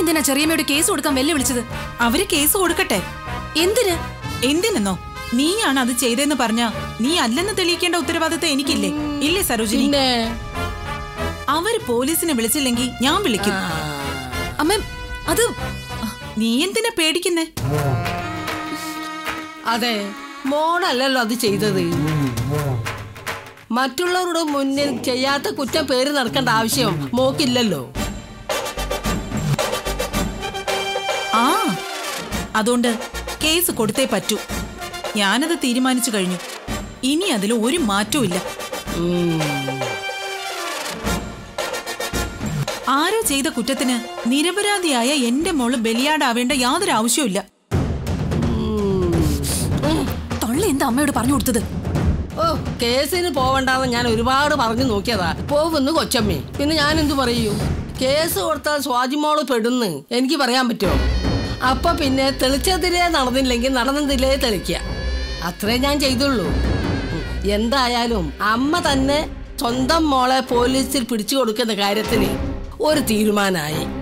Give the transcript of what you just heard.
എന്തിനാ ചെറിയമ്മയോട് കേസ് കൊടുക്കാൻ വെല്ലുവിളിച്ചത് അവര് കേസ് കൊടുക്കട്ടെ എന്തിന് എന്തിനെന്നോ നീയാണ് അത് ചെയ്തെന്ന് പറഞ്ഞ നീ അല്ലെന്ന് തെളിയിക്കേണ്ട ഉത്തരവാദിത്തം എനിക്കില്ലേ ഇല്ലേ സരോജിനി പിന്നെ അവര് പോലീസിനെ വിളിച്ചില്ലെങ്കിൽ ഞാൻ വിളിക്കും അമ്മ അത് നീ എന്തിനാ പേടിക്കുന്നേ അതെ മോളല്ലല്ലോ അത് ചെയ്തത് മറ്റുള്ളവരുടെ മുന്നിൽ ചെയ്യാത്ത കുറ്റം പേര് നടക്കേണ്ട ആവശ്യം മോക്കില്ലല്ലോ ആ അതുകൊണ്ട് കേസ് കൊടുത്തേ പറ്റൂ ഞാനത് തീരുമാനിച്ചു കഴിഞ്ഞു ഇനി അതിൽ ഒരു മാറ്റവും ഇല്ല ആരോ ചെയ്ത കുറ്റത്തിന് നിരപരാധിയായ എന്റെ മോള് ബലിയാടാവേണ്ട യാതൊരു ആവശ്യവുമില്ല തൊള്ള എന്താ അമ്മയോട് പറഞ്ഞു കൊടുത്തത് ഓ കേസിന് പോവണ്ടെന്ന് ഞാൻ ഒരുപാട് പറഞ്ഞു നോക്കിയതാ പോവുന്നു കൊച്ചമ്മേ പിന്നെ ഞാൻ എന്തു പറയൂ കേസ് കൊടുത്താൽ സ്വാജിമോള് പെടുന്ന് എനിക്ക് പറയാൻ പറ്റുമോ അപ്പൊ പിന്നെ തെളിച്ചതിലേ നടന്നില്ലെങ്കിൽ നടന്നതിലേ തെളിക്കുക അത്രേ ഞാൻ ചെയ്തുള്ളൂ ഉം. എന്തായാലും അമ്മ തന്നെ സ്വന്തം മോളെ പോലീസിൽ പിടിച്ചു കൊടുക്കുന്ന കാര്യത്തിന് ഒരു തീരുമാനമായി